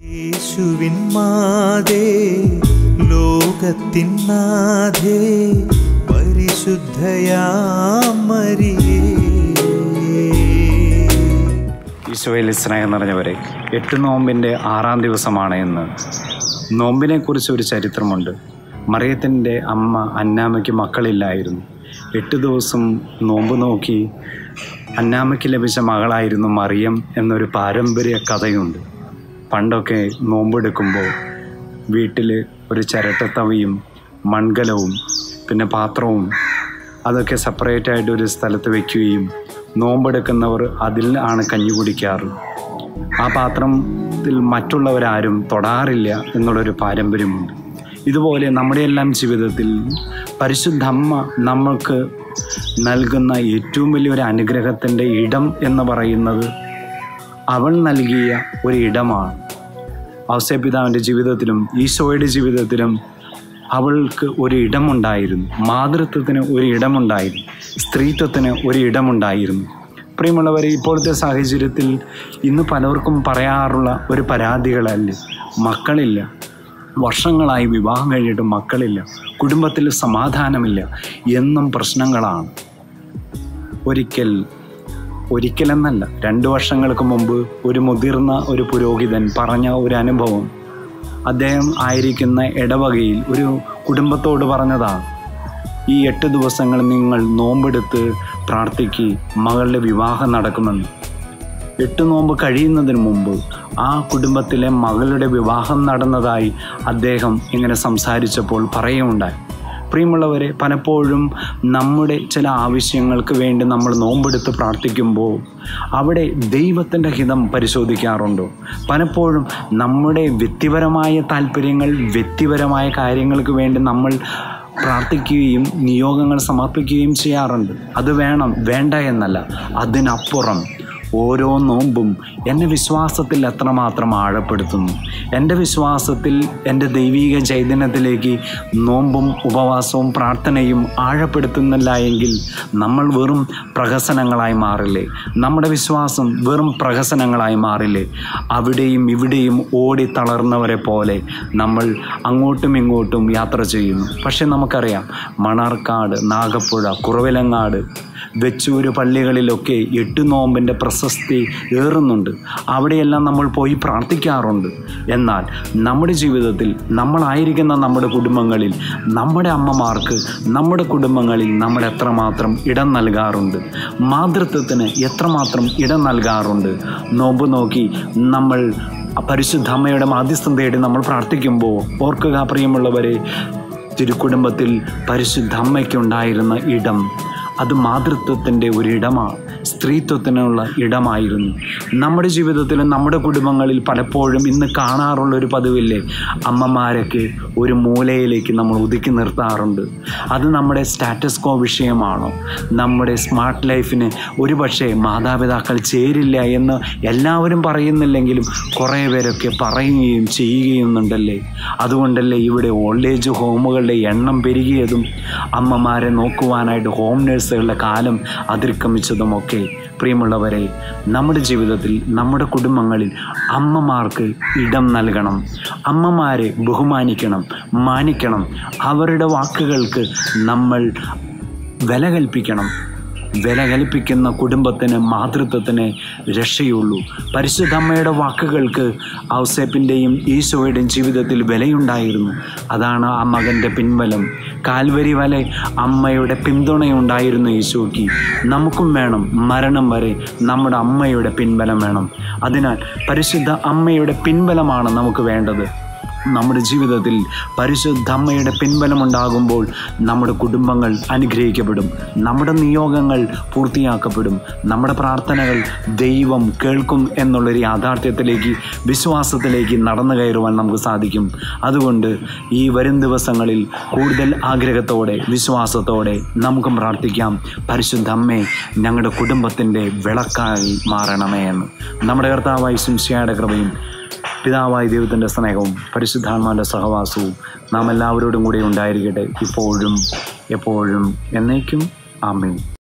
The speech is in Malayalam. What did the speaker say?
യേശുവിൻ മാതേ ലോകത്തിൻ നാഥേ പരിശുദ്ധയാമരിയേ ഈശോയിൽ സ്നേഹം നിറഞ്ഞവരെ എട്ട് നോമ്പിൻ്റെ ആറാം ദിവസമാണ് ഇന്ന് നോമ്പിനെക്കുറിച്ച് ഒരു ചരിത്രമുണ്ട് മറിയത്തിൻ്റെ അമ്മ അന്നാമയ്ക്ക് മക്കളില്ലായിരുന്നു എട്ട് ദിവസം നോമ്പ് നോക്കി അന്നാമയ്ക്ക് ലഭിച്ച മകളായിരുന്നു മറിയം എന്നൊരു പാരമ്പര്യ കഥയുണ്ട് പണ്ടൊക്കെ നോമ്പെടുക്കുമ്പോൾ വീട്ടിൽ ഒരു ചിരട്ടത്തവിയും മൺകലവും പിന്നെ പാത്രവും അതൊക്കെ സെപ്പറേറ്റ് ആയിട്ട് ഒരു സ്ഥലത്ത് വെക്കുകയും നോമ്പെടുക്കുന്നവർ അതിൽ ആണ് കഞ്ഞി കുടിക്കാറ് ആ പാത്രത്തിൽ മറ്റുള്ളവരാരും തൊടാറില്ല എന്നുള്ളൊരു പാരമ്പര്യമുണ്ട് ഇതുപോലെ നമ്മുടെ എല്ലാം ജീവിതത്തിൽ പരിശുദ്ധമ്മ നമ്മൾക്ക് നൽകുന്ന ഏറ്റവും വലിയൊരു അനുഗ്രഹത്തിൻ്റെ ഇടം എന്ന് പറയുന്നത് അവൾ നൽകിയ ഒരു ഇടമാണ് ഔസേപിതാവിൻ്റെ ജീവിതത്തിലും ഈശോയുടെ ജീവിതത്തിലും അവൾക്ക് ഒരു ഇടമുണ്ടായിരുന്നു മാതൃത്വത്തിന് ഒരു ഇടമുണ്ടായിരുന്നു സ്ത്രീത്വത്തിന് ഒരു ഇടമുണ്ടായിരുന്നു പ്രിയമുള്ളവരെ ഇപ്പോഴത്തെ സാഹചര്യത്തിൽ ഇന്ന് പലർക്കും പറയാറുള്ള ഒരു പരാതികളല്ലേ മക്കളില്ല വർഷങ്ങളായി വിവാഹം കഴിഞ്ഞിട്ട് മക്കളില്ല കുടുംബത്തിൽ സമാധാനമില്ല എന്നും പ്രശ്നങ്ങളാണ് ഒരിക്കൽ ഒരിക്കലെന്നല്ല രണ്ട് വർഷങ്ങൾക്ക് മുമ്പ് ഒരു മുതിർന്ന ഒരു പുരോഹിതൻ പറഞ്ഞ ഒരു അനുഭവം അദ്ദേഹം ആയിരിക്കുന്ന ഇടവകയിൽ ഒരു കുടുംബത്തോട് പറഞ്ഞതാണ് ഈ എട്ട് ദിവസങ്ങൾ നിങ്ങൾ നോമ്പെടുത്ത് പ്രാർത്ഥിക്ക് മകളുടെ വിവാഹം നടക്കുമെന്ന് എട്ട് നോമ്പ് കഴിയുന്നതിന് മുമ്പ് ആ കുടുംബത്തിലെ മകളുടെ വിവാഹം നടന്നതായി അദ്ദേഹം ഇങ്ങനെ സംസാരിച്ചപ്പോൾ പറയുകയുണ്ടായി പ്രിയമുള്ളവരെ പലപ്പോഴും നമ്മുടെ ചില ആവശ്യങ്ങൾക്ക് വേണ്ടി നമ്മൾ നോമ്പെടുത്ത് പ്രാർത്ഥിക്കുമ്പോൾ അവിടെ ദൈവത്തിൻ്റെ ഹിതം പരിശോധിക്കാറുണ്ടോ പലപ്പോഴും നമ്മുടെ വ്യക്തിപരമായ താല്പര്യങ്ങൾ വ്യക്തിപരമായ കാര്യങ്ങൾക്ക് വേണ്ടി നമ്മൾ പ്രാർത്ഥിക്കുകയും നിയോഗങ്ങൾ സമർപ്പിക്കുകയും ചെയ്യാറുണ്ട് അത് വേണം വേണ്ട എന്നല്ല അതിനപ്പുറം ഓരോ നോമ്പും എന്നെ വിശ്വാസത്തിൽ എത്രമാത്രം ആഴപ്പെടുത്തുന്നു എൻ്റെ വിശ്വാസത്തിൽ എൻ്റെ ദൈവിക ചൈതന്യത്തിലേക്ക് നോമ്പും ഉപവാസവും പ്രാർത്ഥനയും ആഴപ്പെടുത്തുന്നില്ല എങ്കിൽ നമ്മൾ വെറും പ്രഹസനങ്ങളായി മാറില്ലേ നമ്മുടെ വിശ്വാസം വെറും പ്രഹസനങ്ങളായി മാറില്ലേ അവിടെയും ഇവിടെയും ഓടി തളർന്നവരെ പോലെ നമ്മൾ അങ്ങോട്ടും ഇങ്ങോട്ടും യാത്ര ചെയ്യുന്നു പക്ഷെ നമുക്കറിയാം മണർക്കാട് നാഗപ്പുഴ കുറവിലങ്ങാട് വെച്ചൂര് പള്ളികളിലൊക്കെ എട്ട് നോമ്പിൻ്റെ പ്രശസ്തി ഏറുന്നുണ്ട് അവിടെയെല്ലാം നമ്മൾ പോയി പ്രാർത്ഥിക്കാറുണ്ട് എന്നാൽ നമ്മുടെ ജീവിതത്തിൽ നമ്മളായിരിക്കുന്ന നമ്മുടെ കുടുംബങ്ങളിൽ നമ്മുടെ അമ്മമാർക്ക് നമ്മുടെ കുടുംബങ്ങളിൽ നമ്മൾ എത്രമാത്രം ഇടം നൽകാറുണ്ട് മാതൃത്വത്തിന് എത്രമാത്രം ഇടം നൽകാറുണ്ട് നോമ്പ് നോക്കി നമ്മൾ പരിശുദ്ധ അമ്മയുടെ മാധ്യസ്ഥം തേടി നമ്മൾ പ്രാർത്ഥിക്കുമ്പോൾ ഓർക്കുക പ്രിയമുള്ളവരെ തിരുക്കുടുംബത്തിൽ പരിശുദ്ധ അമ്മയ്ക്കുണ്ടായിരുന്ന ഇടം അത് മാതൃത്വത്തിൻ്റെ ഒരിടമാണ് സ്ത്രീത്വത്തിനുള്ള ഇടമായിരുന്നു നമ്മുടെ ജീവിതത്തിലും നമ്മുടെ കുടുംബങ്ങളിൽ പലപ്പോഴും ഇന്ന് കാണാറുള്ള ഒരു പതിവില്ലേ അമ്മമാരൊക്കെ ഒരു മൂലയിലേക്ക് നമ്മൾ ഒതുക്കി നിർത്താറുണ്ട് അത് നമ്മുടെ സ്റ്റാറ്റസ് കോ വിഷയമാണോ നമ്മുടെ സ്മാർട്ട് ലൈഫിന് ഒരു പക്ഷേ മാതാപിതാക്കൾ ചേരില്ല എന്ന് എല്ലാവരും പറയുന്നില്ലെങ്കിലും കുറേ പേരൊക്കെ പറയുകയും ചെയ്യുകയുന്നുണ്ടല്ലേ അതുകൊണ്ടല്ലേ ഇവിടെ ഓൾഡ് ഏജ് ഹോമുകളുടെ എണ്ണം പെരുകിയതും അമ്മമാരെ നോക്കുവാനായിട്ട് ഹോം നേഴ്സുകളുടെ കാലം അതിക്രമിച്ചതുമൊക്കെ പ്രിയമുള്ളവരെ നമ്മുടെ ജീവിതത്തിൽ നമ്മുടെ കുടുംബങ്ങളിൽ അമ്മമാർക്ക് ഇടം നൽകണം അമ്മമാരെ ബഹുമാനിക്കണം മാനിക്കണം അവരുടെ വാക്കുകൾക്ക് നമ്മൾ വില കൽപ്പിക്കണം വില കൽപ്പിക്കുന്ന കുടുംബത്തിന് മാതൃത്വത്തിന് രക്ഷയുള്ളൂ പരിശുദ്ധമ്മയുടെ വാക്കുകൾക്ക് ഔസേപ്പിൻ്റെയും ഈശോയുടെയും ജീവിതത്തിൽ വിലയുണ്ടായിരുന്നു അതാണ് ആ മകൻ്റെ പിൻബലം കാൽവരി വലെ അമ്മയുടെ പിന്തുണയുണ്ടായിരുന്നു ഈശോയ്ക്ക് നമുക്കും വേണം മരണം വരെ നമ്മുടെ അമ്മയുടെ പിൻബലം വേണം അതിനാൽ പരിശുദ്ധ അമ്മയുടെ പിൻബലമാണ് നമുക്ക് വേണ്ടത് നമ്മുടെ ജീവിതത്തിൽ പരിശുദ്ധ അമ്മയുടെ പിൻബലമുണ്ടാകുമ്പോൾ നമ്മുടെ കുടുംബങ്ങൾ അനുഗ്രഹിക്കപ്പെടും നമ്മുടെ നിയോഗങ്ങൾ പൂർത്തിയാക്കപ്പെടും നമ്മുടെ പ്രാർത്ഥനകൾ ദൈവം കേൾക്കും എന്നുള്ളൊരു യാഥാർത്ഥ്യത്തിലേക്ക് വിശ്വാസത്തിലേക്ക് നടന്നു കയറുവാൻ നമുക്ക് സാധിക്കും അതുകൊണ്ട് ഈ വരും ദിവസങ്ങളിൽ കൂടുതൽ ആഗ്രഹത്തോടെ വിശ്വാസത്തോടെ നമുക്കും പ്രാർത്ഥിക്കാം പരിശുദ്ധ അമ്മേ ഞങ്ങളുടെ കുടുംബത്തിൻ്റെ വിളക്കായി മാറണമേ എന്ന് നമ്മുടെ കർത്താവായി ശിംശയുടെ കൃപയും പിതാവായ ദൈവത്തിൻ്റെ സ്നേഹവും പരിശുദ്ധാത്മാവിൻ്റെ സഹവാസവും നാം എല്ലാവരോടും കൂടെ ഉണ്ടായിരിക്കട്ടെ ഇപ്പോഴും എപ്പോഴും എന്നേക്കും ആമേൻ